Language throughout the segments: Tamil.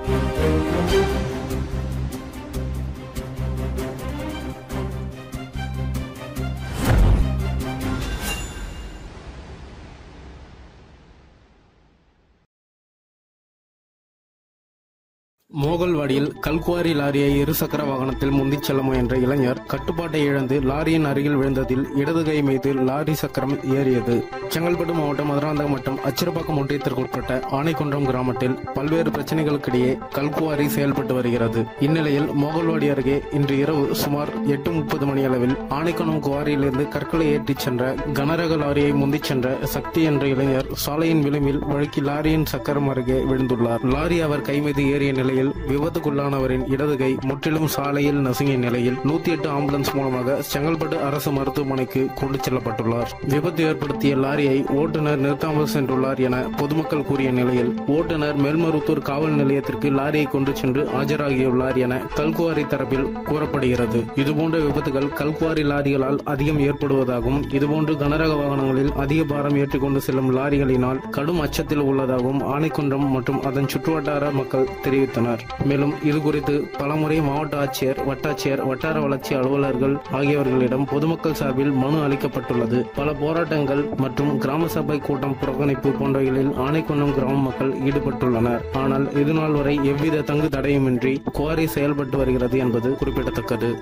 மோகல்வாடியில் கல்குவாரி லாரியை இருசக்கர வாகனத்தில் முந்திச் செல்ல முயன்ற இளைஞர் கட்டுப்பாட்டை இழந்து லாரியின் அருகில் விழுந்ததில் இடது கை மீது லாரி சக்கரம் ஏறியது செங்கல்பட்டு மாவட்டம் மதுராந்தகம் மற்றும் அச்சிறுபாக்கம் ஒன்றியத்திற்குட்பட்ட ஆனைக்குன்றம் கிராமத்தில் பல்வேறு பிரச்சனைகளுக்கிடையே கல்குவாரி செயல்பட்டு வருகிறது இந்நிலையில் மோகல்வாடி அருகே இன்று இரவு சுமார் எட்டு முப்பது மணி அளவில் ஆனைக்குளம் குவாரியிலிருந்து கற்களை ஏற்றிச் சென்ற கனரக லாரியை முந்திச் சென்ற சக்தி என்ற இளைஞர் சாலையின் விளிம்பில் வழுக்கி லாரியின் சக்கரம் அருகே விழுந்துள்ளார் லாரி அவர் கை மீது ஏறிய நிலையில் விபத்துக்குள்ளானவரின் இடது கை முற்றிலும் சாலையில் நசுங்கிய நிலையில் நூத்தி எட்டு ஆம்புலன்ஸ் மூலமாக செங்கல்பட்டு அரசு மருத்துவமனைக்கு கொண்டு செல்லப்பட்டுள்ளார் விபத்து ஏற்படுத்திய லாரியை ஓட்டுநர் நிறுத்தாமல் சென்றுள்ளார் என பொதுமக்கள் கூறிய நிலையில் ஓட்டுநர் மேல்மருத்தூர் காவல் நிலையத்திற்கு லாரியை கொண்டு சென்று ஆஜராகியுள்ளார் என கல்குவாரி தரப்பில் கூறப்படுகிறது இதுபோன்ற விபத்துகள் கல்குவாரி லாரிகளால் அதிகம் ஏற்படுவதாகவும் இதுபோன்று கனரக வாகனங்களில் அதிக பாரம் ஏற்றிக்கொண்டு செல்லும் லாரிகளினால் கடும் அச்சத்தில் உள்ளதாகவும் ஆனைக்குன்றம் மற்றும் அதன் சுற்றுவட்டார மக்கள் தெரிவித்தனர் மேலும் இதுகுறித்து பலமுறை மாவட்ட ஆட்சியர் வட்டாட்சியர் வட்டார வளர்ச்சி அலுவலர்கள் ஆகியவர்களிடம் பொதுமக்கள் சார்பில் மனு அளிக்கப்பட்டுள்ளது பல போராட்டங்கள் மற்றும் கிராம சபை கூட்டம் புறக்கணிப்பு போன்றவைகளில் ஆனைக்குன்றம் கிராம மக்கள் ஈடுபட்டுள்ளனர் ஆனால் இதுநாள் வரை எவ்வித தங்கு தடையுமின்றி குவாரி செயல்பட்டு வருகிறது என்பது குறிப்பிடத்தக்கது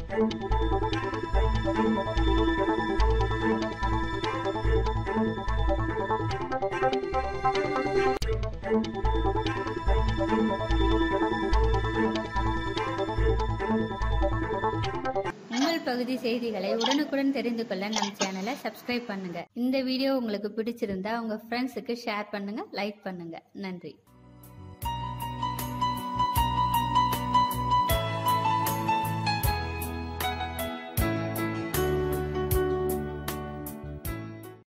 உங்கள் பகுதி செய்திகளை உடனுக்குடன் தெரிந்து கொள்ள நம் சேனலை சப்ஸ்கிரைப் பண்ணுங்க இந்த வீடியோ உங்களுக்கு பிடிச்சிருந்தா உங்க ஃப்ரெண்ட்ஸுக்கு ஷேர் பண்ணுங்க லைக் பண்ணுங்க நன்றி